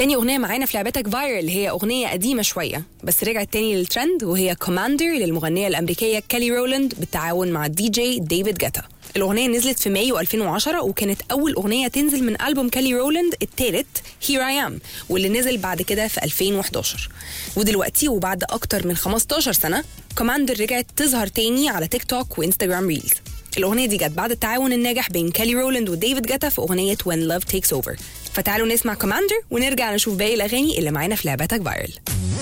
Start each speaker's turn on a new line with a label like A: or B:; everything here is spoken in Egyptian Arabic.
A: تاني أغنية معانا في لعبتك فايرل هي أغنية قديمة شوية بس رجعت تاني للترند وهي كوماندر للمغنية الأمريكية كالي رولاند بالتعاون مع الدي جي ديفيد جاتا الأغنية نزلت في مايو 2010 وكانت أول أغنية تنزل من ألبوم كالي رولاند الثالث Here I Am واللي نزل بعد كده في 2011 ودلوقتي وبعد أكتر من 15 سنة كوماندر رجعت تظهر تاني على تيك توك وإنستجرام ريلز الأغنية دي جت بعد التعاون الناجح بين كالي رولاند وديفيد جاتا في أغنية When Love Takes Over فتعالوا نسمع كوماندر ونرجع نشوف باقي الأغاني اللي معانا في لعبتك فايرل